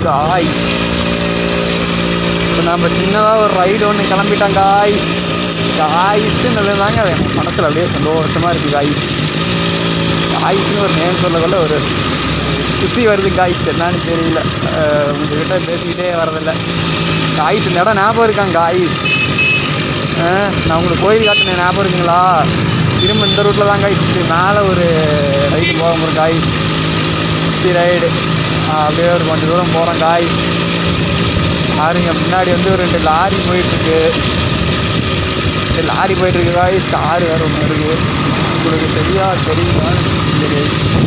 காய் இப்போ நம்ம சின்னதாக ஒரு ரைடு ஒன்று கிளம்பிட்டோம் காய் காய்ஸ்ன்னு தாங்க மனசில் அப்படியே சந்தோஷமாக இருக்குது காய்ஸ் காய்ஸ்னு ஒரு நேம் சொல்லக்குள்ள ஒரு குசி வருது காய்ஸ் என்னன்னு தெரியல அஹ் உங்ககிட்ட பேசிக்கிட்டே வரதில்ல காய்ஸ் இந்த இடம் ஞாபகம் இருக்காங்க காய்ஸ் நான் உங்களுக்கு கோயில் காட்டின ஞாபகம் இருக்குங்களா திரும்ப இந்த ரூட்டில் தான் காய்ஸ் இப்படி மேலே ஒரு ரைடு போக போகிறோம் காய்ஸ் சுற்றி ரைடு அப்படியே ஒரு கொஞ்சம் தூரம் போகிறோம் காய்ஸ் பாருங்க முன்னாடி வந்து ஒரு ரெண்டு லாரி போயிட்டுருக்கு ரெண்டு லாரி போயிட்டுருக்கு காய்ஸ் கார் வேறு ஒன்று இருக்குது உங்களுக்கு தெரியா தெரியுமா சரி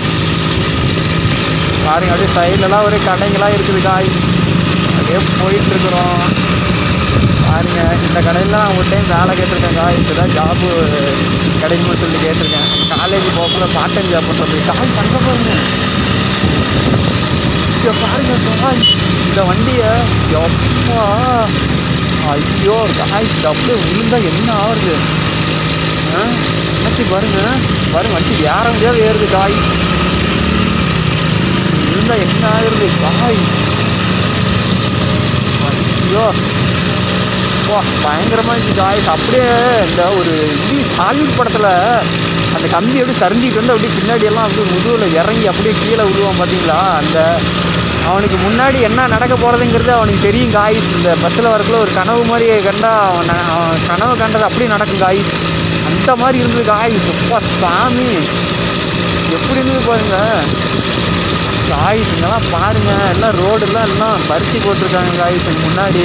பாருங்க அப்படியே சைட்லலாம் ஒரே கடைங்களாம் இருக்குது காய் அப்படியே போயிட்டுருக்குறோம் பாருங்க இந்த கடையிலாம் ஒரு டைம் வேலை கேட்டிருக்கேன் காய் இப்போ தான் ஜாபு கிடைக்கும்னு சொல்லி கேட்டிருக்கேன் காலேஜ் போகக்குள்ள பார்ட் டைம் ஜாப் பண்ணுறது காய் தங்க பாருங்க இங்கே பாருங்க காய் இந்த வண்டியை எப்பா ஐயோ காய் இது அப்படியே விழுந்தா என்ன ஆகுறது ஆ என்னாச்சு பாருங்க பாருங்க வண்டி ஏற முடியாது ஏறுது காய் விழுந்தா என்ன ஆகுறது காய் ஐயோ வா பயங்கரமாக இருந்துச்சு காய்ஸ் அப்படியே இந்த ஒரு இது ஹாலிவுட் படத்தில் அந்த கம்பி அப்படியே சரிஞ்சிட்டு வந்து அப்படியே பின்னாடி எல்லாம் அப்படியே முதுகில் இறங்கி அப்படியே கீழே விழுவான் பார்த்தீங்களா அந்த அவனுக்கு முன்னாடி என்ன நடக்க போகிறதுங்கிறது அவனுக்கு தெரியும் காய்ஸ் இந்த பஸ்ஸில் வரக்குள்ள ஒரு கனவு மாதிரி கண்டா அவன் ந- அவன் கனவு கண்டது அப்படியே நடக்கும் காய்ஸ் அந்த மாதிரி இருந்தது காய்ஸ் அப்பா சாமி எப்படி இருந்தது பாருங்க காய்ஸ் இங்கெல்லாம் பாருங்க எல்லாம் ரோடெல்லாம் எல்லாம் பறிச்சு போட்டிருக்காங்க காய்ஸ் முன்னாடி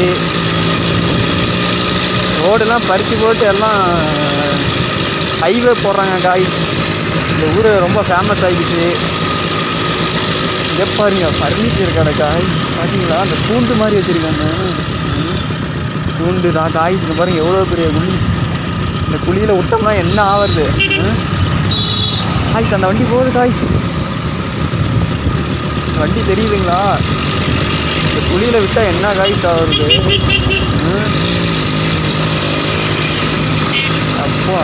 ரோடெல்லாம் பறிச்சு போட்டு எல்லாம் ஹைவே போடுறாங்க காய்ஸ் இந்த ஊர் ரொம்ப ஃபேமஸ் ஆகிடுச்சு இங்கே பாருங்க ஃபர்னிச்சர் கடை காய் பார்த்தீங்களா அந்த கூண்டு மாதிரி வச்சுருக்காங்க ம். கூண்டு தான் காய்ஸ் இங்கே பாருங்க எவ்வளோ பெரிய குழி இந்த குழியில் விட்டோம்னா என்ன ஆகுறது ம்? காய்ஸ் அந்த வண்டி போகுது காய்ஸ் வண்டி தெரியுதுங்களா இந்த குழியில் விட்டால் என்ன காய்ஸ் ஆகுறது ம்? அப்பா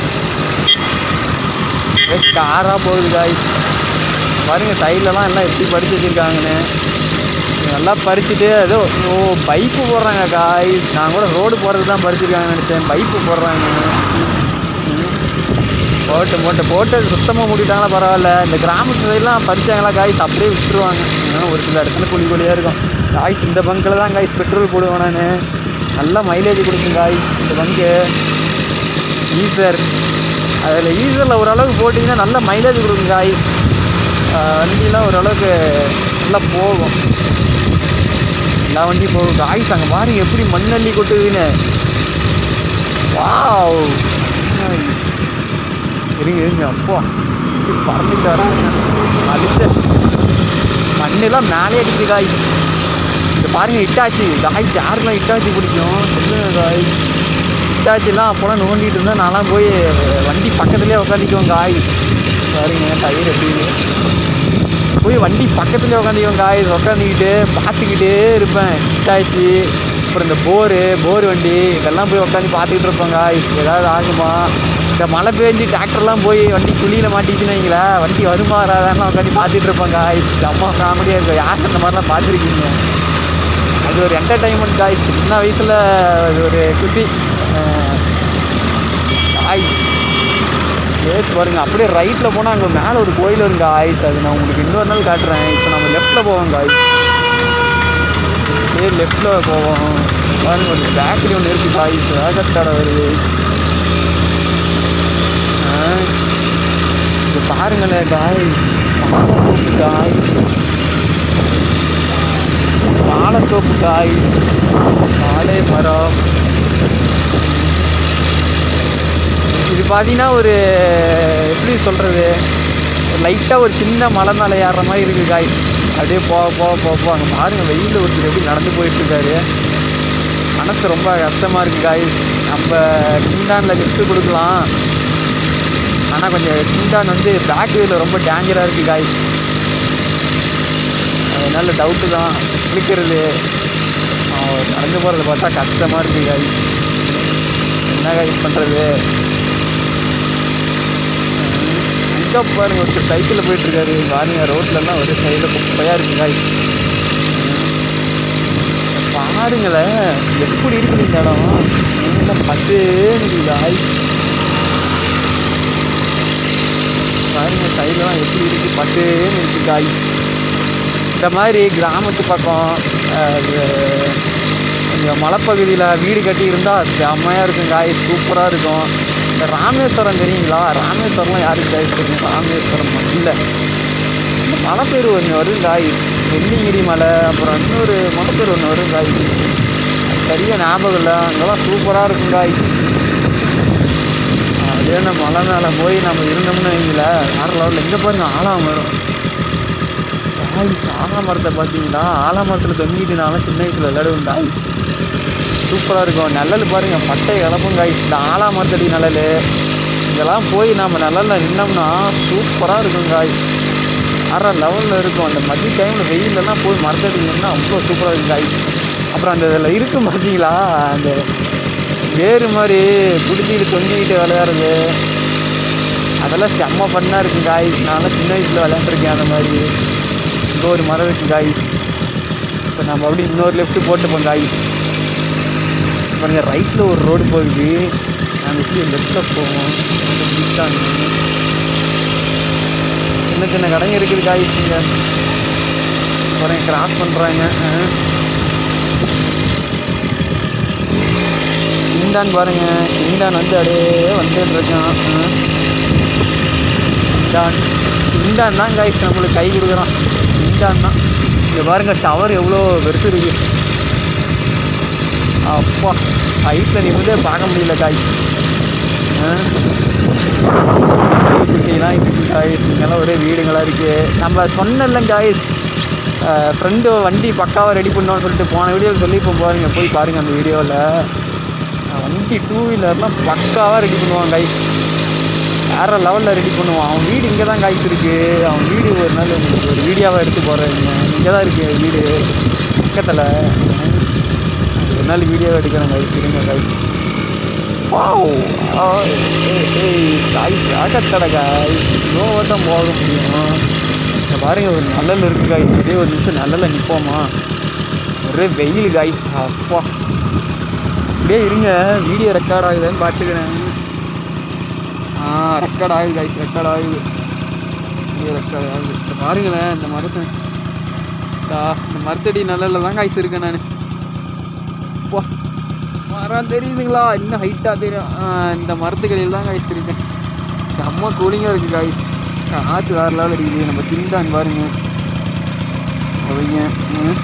காராக போகுது காய்ஸ் பாருங்க சைட்லலாம் எல்லாம் எப்படி படிச்சு வச்சுருக்காங்கன்னு நல்லா பறிச்சுட்டு ஏதோ ஓ பைப்பு போடுறாங்க காய்ஸ் நான் கூட ரோடு போடுறது தான் பறிச்சிருக்காங்கன்னு நினச்சேன் பைப்பு போடுறாங்க ம். போட்டு போட்டு போட்டு சுத்தமாக மூடிட்டாங்களா பரவாயில்ல இந்த கிராமத்து சைட்லாம் பறிச்சாங்களா காய்ஸ் அப்படியே விட்டுருவாங்க ஏன்னா ஒரு சில இடத்துல குழி குழியாக இருக்கும் காய்ஸ் இந்த பங்கில் தான் காய்ஸ் பெட்ரோல் போடுவேன் நான் நல்லா மைலேஜ் கொடுக்கும் காய்ஸ் இந்த பங்கு ஈசர் அதில் ஈசரில் ஓரளவுக்கு போட்டிங்கன்னா நல்ல மைலேஜ் கொடுக்கும் காய்ஸ் வண்டிலாம் ஓரளவுக்கு நல்லா போகும் எல்லா வண்டியும் போகும் காய்ஸ் அங்கே பாருங்க எப்படி மண்ணள்ளி கொட்டுதுன்னு வாவ் Nice. இருங்க இருங்க அப்பா இப்படி பறந்துட்டு வராங்க அடுத்து மண்ணெல்லாம் மேலே அடிக்குது காய்ஸ் இது பாருங்க இட்டாச்சி காய்ஸ் யாருக்கெல்லாம் இட்டாச்சி பிடிக்கும் சொல்லுங்க காய்ஸ் இட்டாச்சிலாம் அப்போலாம் நோண்டிட்டு இருந்தால் நான்லாம் போய் வண்டி பக்கத்துலேயே உட்காந்துக்குவேன் காய்ஸ் பாருங்க டயர் எப்படி போய் வண்டி பக்கத்துலேயே உட்காந்துக்குவேன் காய்ஸ் உட்காந்துக்கிட்டு பார்த்துக்கிட்டே இருப்பேன் இட்டாச்சி அப்புறம் இந்த போரு போர் வண்டி இதெல்லாம் போய் உட்காந்து பார்த்துக்கிட்டு இருப்பேன் காய்ஸ் ஏதாவது ஆகுமா இந்த மழை பெஞ்சு டிராக்டர்லாம் போய் வண்டி குழியில் மாட்டிச்சுன்னு வைங்களேன் வண்டி வருமா வராதான்னு உட்காந்து பார்த்துட்டு இருப்பேன் காய்ஸ் செம்ம காமெடியாக இருக்கும் யார் அந்த மாதிரிலாம் பார்த்துருக்கீங்க அது ஒரு என்டர்டைன்மெண்ட் காய்ஸ் சின்ன வயசில் ஒரு குஷி காய்ஸ் பிளேஸ் பாருங்க அப்படியே ரைட்டில் போனால் அங்கே மேலே ஒரு கோயில் இருக்கு காய்ஸ் அது நான் உங்களுக்கு இன்னொரு நாள் காட்டுறேன் இப்போ நம்ம லெஃப்ட்டில் போவோம் காய்ஸ் அப்படியே லெஃப்ட்டில் போவோம் பாருங்க ஒரு பேக்கரி ஒன்று இருக்குது காய்ஸ் வேகத்தடை வருது ஆ, இது பாருங்களேன் காய்ஸ் வாழைத்தோப்பு காய்ஸ் வாழைத்தோப்பு காய் வாழை மரம் இது பார்த்தீங்கன்னா ஒரு எப்படி சொல்கிறது லைட்டாக ஒரு சின்ன மலை மேலே ஏறுற மாதிரி இருக்குது காய் அப்படியே போக போக போக போக அங்கே பாருங்கள் வெயிலில் ஒருத்தர் எப்படி நடந்து போயிட்டுருக்காரு மனசு ரொம்ப கஷ்டமாக இருக்குது காய்ஸ் நம்ம கிண்டானில் லிஃப்ட் கொடுக்கலாம் ஆனால் கொஞ்சம் கிண்டான் வந்து பேக் வீலில் ரொம்ப டேஞ்சராக இருக்குது காய்ஸ் அதனால டவுட்டு தான் குளிக்கிறது அவன் நடந்து போகிறத பார்த்தா கஷ்டமாக இருக்குது காய்ஸ் என்ன காய்ஸ் பண்ணுறது எங்கே பாருங்க ஒருத்தர் சைக்கிளில் போயிட்டுருக்காரு பாருங்க ரோட்லலாம் ஒரு சைடில் குப்பையாக இருக்குது காய்ஸ் பாருங்களேன் எப்படி இருக்குது இந்த இடம் நல்லா பச்சேன்னு காய்ஸ் பாருங்க சைட்லாம் எப்படி இருக்கு பச்சேன்னு இருக்கு காய்ஸ் இந்த மாதிரி கிராமத்து பக்கம் அஹ், இது- இந்த மலைப்பகுதியில் வீடு கட்டி இருந்தால் செம்மையாக இருக்கும் காய் சூப்பராக இருக்கும் இந்த ராமேஸ்வரம் தெரியுங்களா ராமேஸ்வரம்லாம் யாருக்கு காய்ஸ் தெரியும் ராமேஸ்வரம் இல்லை இந்த மலை பேர் ஒன்று வரும் காய் வெள்ளிங்கிரி மலை அப்புறம் இன்னொரு மலை பேர் ஒன்று வரும் காய் அது சரியாக ஞாபகம் இல்லை அங்கெல்லாம் சூப்பராக இருக்கும் காய் அதே நம்ம மலை மேலே போய் நம்ம இருந்தோம்னு வைங்கள வேறு லெவலில் எங்கே பாருங்க ஆலாம் வரும் காய்ஸ் ஆலாமரத்தை பார்த்தீங்களா ஆலாமரத்தில் தொங்கிட்டுனாலும் சின்ன வயசில் விளையாடுவோம் காய்ஸ் சூப்பராக இருக்கும் நிழல் பாருங்க பட்டை இழப்பும் காய்ஸ் இந்த ஆலாமரத்தடி நிழல் இதெல்லாம் போய் நம்ம நிழல்ல நின்னோம்னா சூப்பராக இருக்கும் காய்ஸ் வேறு லெவலில் இருக்கும் அந்த மதிய டைமில் வெயிலெல்லாம் போய் மரத்தடி நின்னா அவ்வளோ சூப்பராக இருக்கும் காய்ஸ் அப்புறம் அந்த இதில் இருக்கும் பார்த்தீங்களா அந்த வேறு மாதிரி பிடிச்சிக்கிட்டு தொங்கிக்கிட்டு விளையாடுறது அதெல்லாம் செம்ம ஃபன்னாக இருக்கும் காய்ஸ் நான்லாம் சின்ன வயசில் விளையாண்டுருக்கேன் அந்த மாதிரி இங்கே ஒரு மரம் இருக்குது காய்ஸ் இப்போ நம்ம அப்படியே இன்னொரு லெஃப்ட்டு போட்டுப்போம் காய்ஸ் பாருங்க ரைட்டில் ஒரு ரோடு போகுது நாங்கள் இப்படி லெஃப்ட்டில் போவோம் பிடிச்சாங்க சின்ன சின்ன கடைங்க இருக்குது காய்ஸ் இங்கே பாருங்க கிராஸ் பண்ணுறாங்க இண்டான் பாருங்க இண்டான் வந்து அப்படியே வந்துட்டு இருக்கான் இண்டான் இண்டான் தான் காய்ஸ் நம்மளுக்கு கை கொடுக்குறான் இண்டான் தான் இங்கே பாருங்க டவர் எவ்வளோ பெருசு இருக்கு அப்பா ஹைட்டில் நிமிந்தே பார்க்க முடியல காய்ஸ் குட்டிலாம் இருக்குது காய்ஸ் இங்கெல்லாம் ஒரே வீடுங்களாக இருக்குது நம்ம சொன்னல காய்ஸ் ஃப்ரெண்டு வண்டி பக்காவாக ரெடி பண்ணோன்னு சொல்லிட்டு போன வீடியோவில் சொல்லிப்போம் பாருங்க போய் பாருங்கள் அந்த வீடியோவில் வண்டி டூ வீலர்லாம் பக்காவாக ரெடி பண்ணுவான் கைஸ் வேறு லெவலில் ரெடி பண்ணுவான் அவன் வீடு இங்கே தான் காய்ஸ் இருக்குது அவன் வீடு ஒரு நாள் உங்களுக்கு ஒரு வீடியோவாக எடுத்து போகிறேன் இங்கே தான் இருக்குது வீடு பக்கத்தில் ஒரு நாள் வீடியோவாக எடுக்கிறேன் கைஸ் இருங்க கைஸ் வாவ் காய்ஸ் ஆகத்தடை காய்ஸ் ஸ்லோவாக தான் போக முடியும் இங்க பாருங்க ஒரு நல்லல் இருக்கு காய்ஸ் ஒரே ஒரு நிமிஷம் நல்லல நிற்போமா ஒரே வெயில் காய்ஸ் அப்பா அப்படியே இருங்க வீடியோ ரெக்கார்ட் ஆகுதுன்னு பார்த்துக்கிறேன் ஆ ரெக்கார்ட் ஆகுது கைஸ் ரெக்கார்ட் ஆகுது வீடியோ ரெக்கார்ட் ஆகுது இப்போ பாருங்களேன் இந்த மரத்தை தா இந்த மரத்தடி நல்லல தான் காய்ஸ் இருக்கேன் நான் போ மரம் தெரியுதுங்களா இன்னும் ஹைட்டாக தெரியும் ஆ, இந்த மரத்துக்கடியில் தான் காய்ஸ் இருக்கேன் செம்ம கூலிங்காக இருக்குது காய்ஸ் காற்று வேறு லெவல் அடிக்குது நம்ம திண்டான் பாருங்க அவங்க ம்.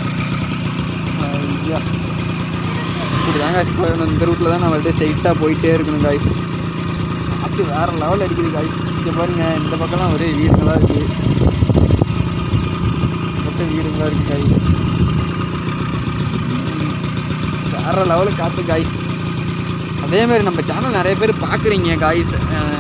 ஐயா இப்படி தான் காய்ஸ் போகணும் இந்த ரூட்டில் தான் நம்ம அப்படியே ஸ்ட்ரைட்டாக போயிட்டே இருக்கணும் காய்ஸ் காற்று வேறு லெவல் அடிக்குது காய்ஸ் இங்கே பாருங்க இந்த பக்கம்லாம் ஒரே வீடுங்களாக இருக்குது மொத்தம் வீடுங்களாக இருக்குது காய்ஸ் வேறு லெவலுக்கு காற்று காய்ஸ் அதேமாதிரி நம்ம சேனல் நிறைய பேர் பார்க்குறீங்க காய்ஸ்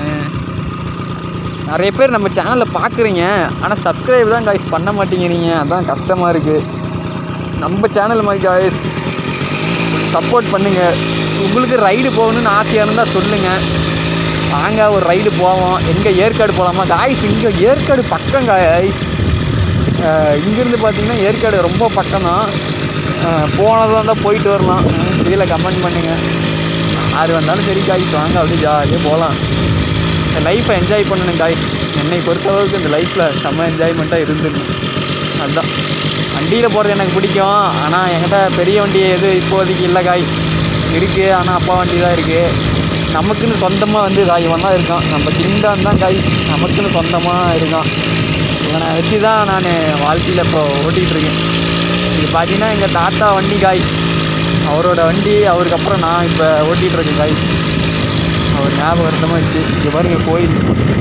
நிறைய பேர் நம்ம சேனலில் பார்க்குறீங்க ஆனால் சப்ஸ்கிரைப் தான் காய்ஸ் பண்ண மாட்டேங்கிறீங்க அதான் கஷ்டமாக இருக்குது நம்ம சேனல் மாதிரி காய்ஸ் சப்போர்ட் பண்ணுங்கள் உங்களுக்கு ரைடு போகணுன்னு ஆசையாக இருந்தால் சொல்லுங்கள் வாங்க ஒரு ரைடு போவோம் எங்கே ஏற்காடு போகலாமா காய்ஸ் இங்கே ஏற்காடு பக்கம் காய்ஸ் இங்கேருந்து பார்த்தீங்கன்னா ஏற்காடு ரொம்ப பக்கம் தான் போனதாக இருந்தால் போயிட்டு வரலாம் கீழே கமெண்ட் பண்ணுங்கள் யார் வந்தாலும் சரி காய்ஸ் வாங்க அப்படியே ஜாலியாக போகலாம் இந்த லைஃப்பை என்ஜாய் பண்ணணும் காய்ஸ் என்னை பொறுத்தளவுக்கு இந்த லைஃப்பில் செம்ம என்ஜாய்மெண்ட்டாக இருந்துடணும் அதுதான் வண்டியில் போகிறது எனக்கு பிடிக்கும் ஆனால் என்கிட்ட பெரிய வண்டி எது இப்போதைக்கு இல்லை காய்ஸ் இருக்குது ஆனால் அப்பா வண்டி தான் இருக்குது நமக்குன்னு சொந்தமாக வந்து காய் இவன் தான் இருக்கான் நம்ம திண்டான் தான் காய்ஸ் நமக்குன்னு சொந்தமாக இருக்கான் இவனை வச்சு தான் நான் வாழ்க்கையில் இப்போ ஓட்டிகிட்டு இருக்கேன் இது பார்த்தீங்கன்னா எங்கள் தாத்தா வண்டி காய்ஸ் அவரோட வண்டி அவருக்கு அப்புறம் நான் இப்போ ஓட்டிகிட்டு இருக்கேன் காய்ஸ் அவர் ஞாபகார்த்தமாக வச்சு இங்கே பாருங்க கோயில்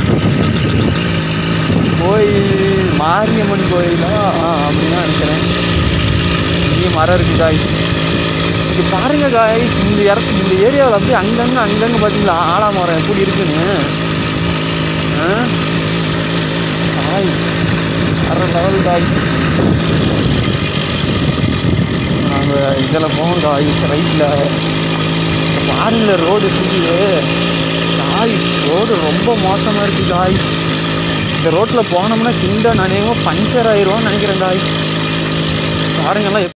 கோயில் மாரியம்மன் கோயிலா ஆ அப்படின்னு நினைக்கிறேன் இங்கேயும் மரம் இருக்குது காய்ஸ் இது பாருங்க காய்ஸ் இந்த இடத்து இந்த ஏரியாவில் அப்படியே அங்கங்கே அங்கங்கே பார்த்தீங்களா ஆலாமரம் எப்படி இருக்குன்னு ஆ காய்ஸ் வர லெவல் காய்ஸ் நாங்கள் இதில் போவோம் காய்ஸ் ரைட்டில் பாருங்க ரோடு இருக்குது காய்ஸ் ரோடு ரொம்ப மோசமாக இருக்குது காய்ஸ் இந்த ரோட்டில் போனோம்னா கிண்ட நினைவும் பஞ்சர் ஆயிடும்னு நினைக்கிறேன் காய்ஸ் பாருங்கெல்லாம்